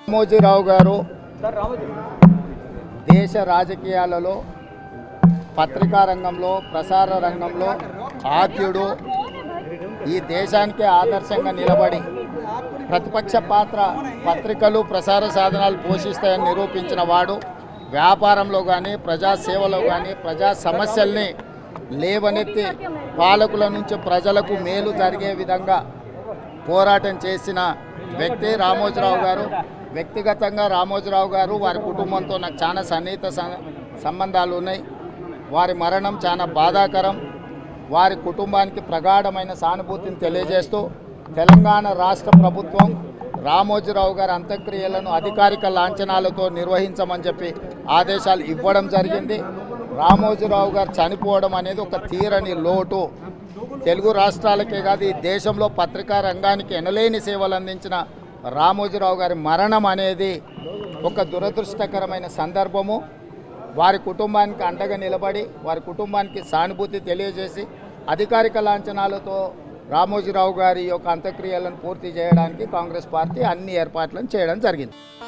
రామోజీరావు గారు దేశ రాజకీయాలలో పత్రికా రంగంలో ప్రసార రంగంలో ఆద్యుడు ఈ దేశానికే ఆదర్శంగా నిలబడి ప్రతిపక్ష పాత్ర పత్రికలు ప్రసార సాధనాలు పోషిస్తాయని నిరూపించిన వాడు వ్యాపారంలో కానీ ప్రజాసేవలో కానీ ప్రజా సమస్యల్ని లేవనెత్తి పాలకుల నుంచి ప్రజలకు మేలు జరిగే విధంగా పోరాటం చేసిన వ్యక్తి రామోజీరావు గారు వ్యక్తిగతంగా రామోజీరావు గారు వారి కుటుంబంతో నాకు చాలా సన్నిహిత సం- సంబంధాలు ఉన్నాయి వారి మరణం చాలా బాధాకరం వారి కుటుంబానికి ప్రగాఢమైన సానుభూతిని తెలియజేస్తూ తెలంగాణ రాష్ట్ర ప్రభుత్వం రామోజీరావు గారి అంత్యక్రియలను అధికారిక లాంఛనాలతో నిర్వహించమని చెప్పి ఆదేశాలు ఇవ్వడం జరిగింది రామోజీరావు గారు చనిపోవడం అనేది ఒక తీరని లోటు తెలుగు రాష్ట్రాలకే కాదు ఈ దేశంలో పత్రికా రంగానికి ఎనలేని సేవలు అందించిన రామోజీరావు గారి మరణం అనేది ఒక దురదృష్టకరమైన సందర్భము వారి కుటుంబానికి అండగా నిలబడి వారి కుటుంబానికి సానుభూతి తెలియజేసి అధికారిక లాంఛనాలతో రామోజీరావు గారి యొక్క అంత్యక్రియలను పూర్తి చేయడానికి కాంగ్రెస్ పార్టీ అన్ని ఏర్పాట్లను చేయడం జరిగింది